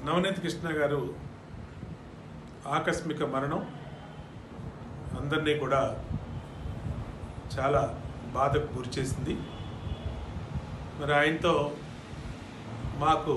నవనీత్ కృష్ణ గారు ఆకస్మిక మరణం అందరినీ కూడా చాలా బాధకు గురిచేసింది మరి ఆయనతో మాకు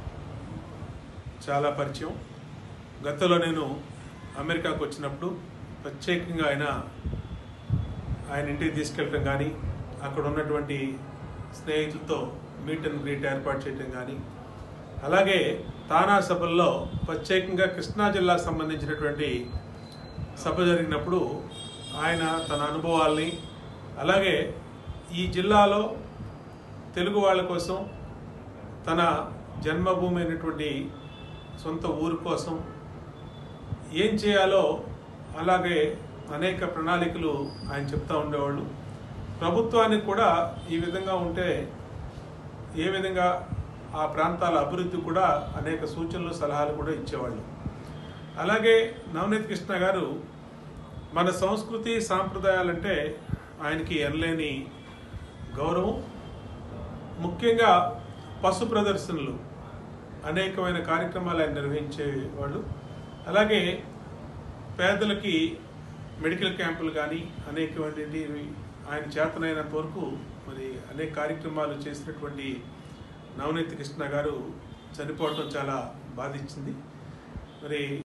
చాలా పరిచయం గతంలో నేను అమెరికాకు వచ్చినప్పుడు ప్రత్యేకంగా ఆయన ఆయన ఇంటికి తీసుకెళ్ళటం కానీ అక్కడ ఉన్నటువంటి స్నేహితులతో మీట్ అండ్ గ్రీట్ ఏర్పాటు చేయటం కానీ అలాగే తానా సభల్లో ప్రత్యేకంగా కృష్ణా జిల్లాకు సంబంధించినటువంటి సభ జరిగినప్పుడు ఆయన తన అనుభవాల్ని అలాగే ఈ జిల్లాలో తెలుగు వాళ్ళ కోసం తన జన్మభూమి అయినటువంటి సొంత ఊరు కోసం ఏం చేయాలో అలాగే అనేక ప్రణాళికలు ఆయన చెప్తా ఉండేవాళ్ళు ప్రభుత్వానికి కూడా ఈ విధంగా ఉంటే ఏ విధంగా ఆ ప్రాంతాల అభివృద్ధి కూడా అనేక సూచనలు సలహాలు కూడా ఇచ్చేవాళ్ళు అలాగే నవనీత్ కృష్ణ గారు మన సంస్కృతి సాంప్రదాయాలంటే ఆయనకి ఎనలేని గౌరవం ముఖ్యంగా పశు ప్రదర్శనలు అనేకమైన కార్యక్రమాలు ఆయన నిర్వహించేవాళ్ళు అలాగే పేదలకి మెడికల్ క్యాంపులు కానీ అనేకమైనవి ఆయన చేతనైనంత వరకు మరి అనేక కార్యక్రమాలు చేసినటువంటి నవనీత్ కృష్ణ గారు చనిపోవటం చాలా బాధించింది మరి